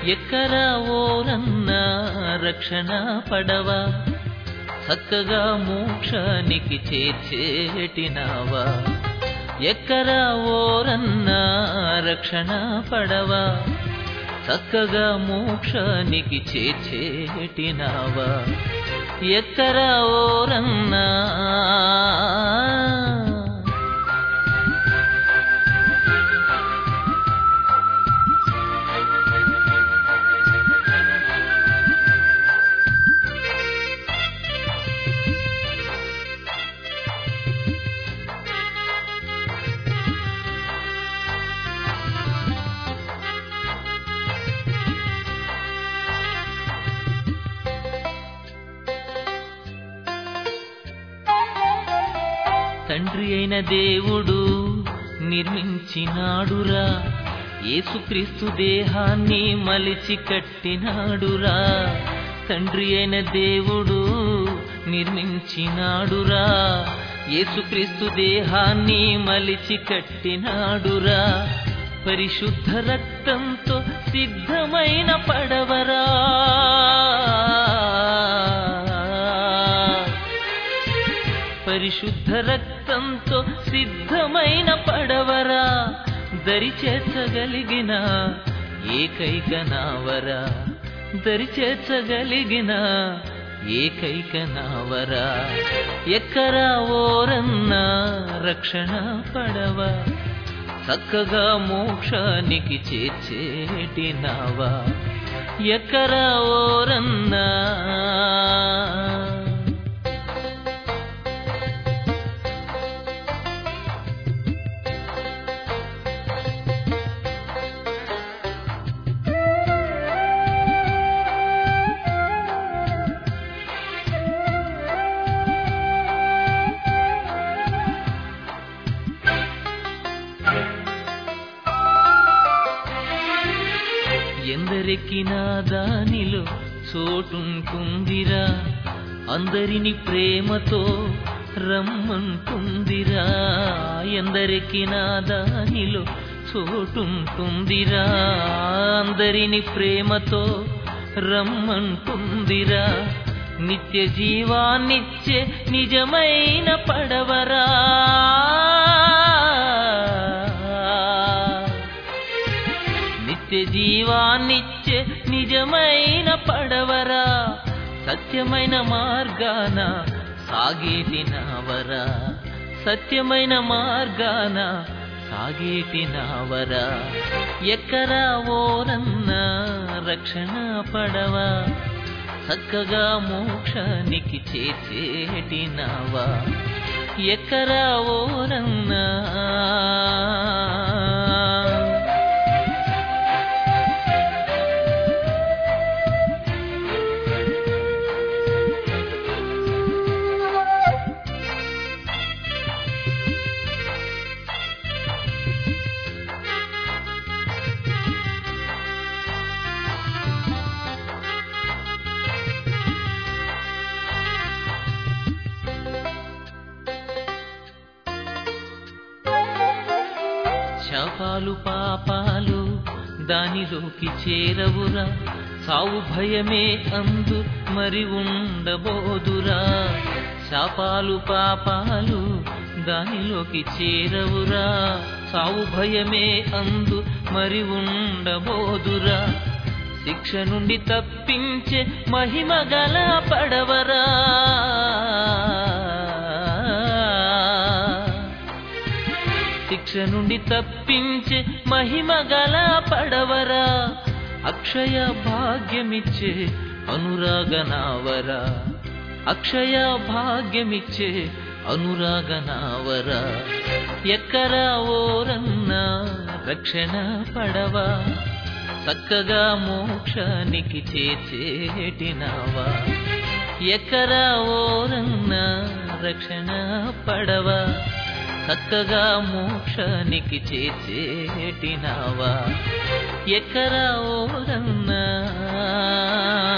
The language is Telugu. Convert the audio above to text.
ఎక్కరా ఓరన్నా రక్షణ పడవా చక్కగా మోక్షానికి చేర్చేటినావా ఎక్కరా ఓరన్నా రక్షణ పడవా చక్కగా మోక్షానికి చేర్చేటినావా ఎక్కరా ఓరన్నా తండ్రి అయిన దేవుడు నిర్మించినాడురా యేసుక్రీస్తు దేహాన్ని మలిచి కట్టినాడురా తండ్రి అయిన దేవుడు నిర్మించినాడురా యేసుక్రీస్తు దేహాన్ని మలిచి కట్టినాడురా పరిశుద్ధ రక్తంతో సిద్ధమైన పడవరా పరిశుద్ధ రక్తంతో సిద్ధమైన పడవరా దరి చేర్చగలిగిన ఏకైక నావరా దరి చేర్చగలిగిన ఏకైక నావరా ఎక్కరా ఓరన్నా రక్షణ పడవా చక్కగా మోక్షానికి చేర్చేటి నావా ఎక్కరా ఓరన్నా ఎందరెక్కినా దానిలో చోటుంటుందిరా అందరిని ప్రేమతో రమ్మంటుందిరా ఎందరెక్కినా దానిలో చోటుంటుందిరా అందరిని ప్రేమతో రమ్మంటుందిరా నిత్య జీవాన్నిచ్చే నిజమైన పడవరా నిత్య జీవాన్నిచ్చే నిజమైన పడవరా సత్యమైన మార్గాన సాగేటి నావరా సత్యమైన మార్గాన సాగేటి నావరా ఎక్కరా ఓరన్నా రక్షణ పడవా చక్కగా మోక్షానికి చేర్చేటి నావా ఎక్కరా ఓరన్నా శాపాలు పాపాలు దానిలోకి చేరవురా సావు భయమే అందు మరి ఉండబోదురా శాపాలు పాపాలు దానిలోకి చేరవురా సావు భయమే అందు మరి ఉండబోదురా శిక్ష నుండి తప్పించే మహిమ గల పడవరా శిక్ష నుండి తప్పించే మహిమ గల పడవరా అక్షయ భాగ్యమిచ్చే అనురాగనావరా అక్షయ భాగ్యమిచ్చే అనురాగనావరా ఎక్కరా ఓరన్నా రక్షణ పడవా చక్కగా మోక్షానికి చేర్చేటినావా ఎక్కరా ఓరన్నా రక్షణ పడవా చక్కగా మోక్షానికి చేర్చేటినావా ఎక్కరా ఓరన్నా